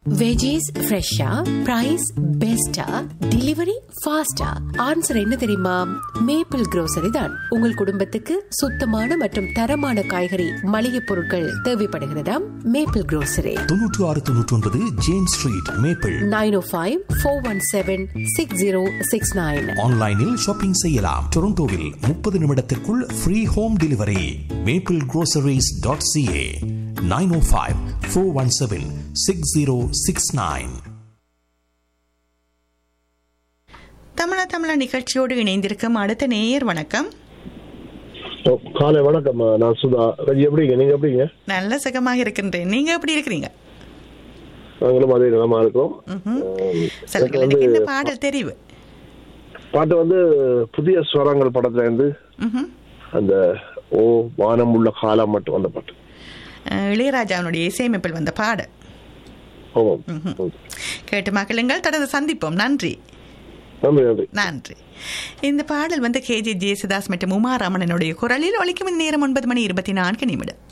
Veggies ஃப்ரெஷ்ஷா price பெஸ்டா delivery ஃபாஸ்டா ஆன்சர் என்ன தெரியுமா மேப்பிள் grocery தான் உங்கள் குடும்பத்துக்கு சுத்தமான மற்றும் தரமான காய்கறி மளிகை பொருட்கள் தேவைப்படுகிறதா மேப்பிள் grocery தொன்னூற்று ஆறு தொன்னூற்றி ஒன்பது James street Maple nine O five four one seven six zero six nine ஆன்லைனில் ஷாப்பிங் செய்யலாம் டொரண்டோவில் முப்பது நிமிடத்திற்குள் free home delivery Maple groceries.ca dot CA nine O five four one seven six zero six nine தமிழா தமிழா நிகழ்ச்சியோடு இணைந்திருக்கும் அடுத்த நேயர் வணக்கம் ஓ, காலை வணக்கம் நான் சுதா ரஜி எப்படிங்க நீங்க எப்படிங்க நல்ல சுகமாக இருக்கின்றேன் நீங்க எப்படி இருக்கிறீங்க நாங்களும் அதே நிலமா இருக்கிறோம் ம்ஹும். எனக்கு சொல்லுங்கள் வந்து எனக்கு என்ன பாடல் தெரிவு பாட்டு வந்து புதிய ஸ்வரங்கள் படத்துல இருந்து ம்ஹும். அந்த ஓ வானம் உள்ள காலம் மட்டும் அந்த பாட்டு அஹ், இளையராஜாவினுடைய இசையமைப்பில் வந்த பாடல் ஆமாம் ம்ஹும். கேட்டு மகளுங்கள் தொடர்ந்து சந்திப்போம் நன்றி நன்றி நன்றி நன்றி இந்த பாடல் வந்து கேஜி ஜேசுதாஸ் மற்றும் உமா ரமணனுடைய குரலில் ஒலிக்கும் இந்த நேரம் ஒன்பது மணி இருபத்தி நான்கு நிமிடம்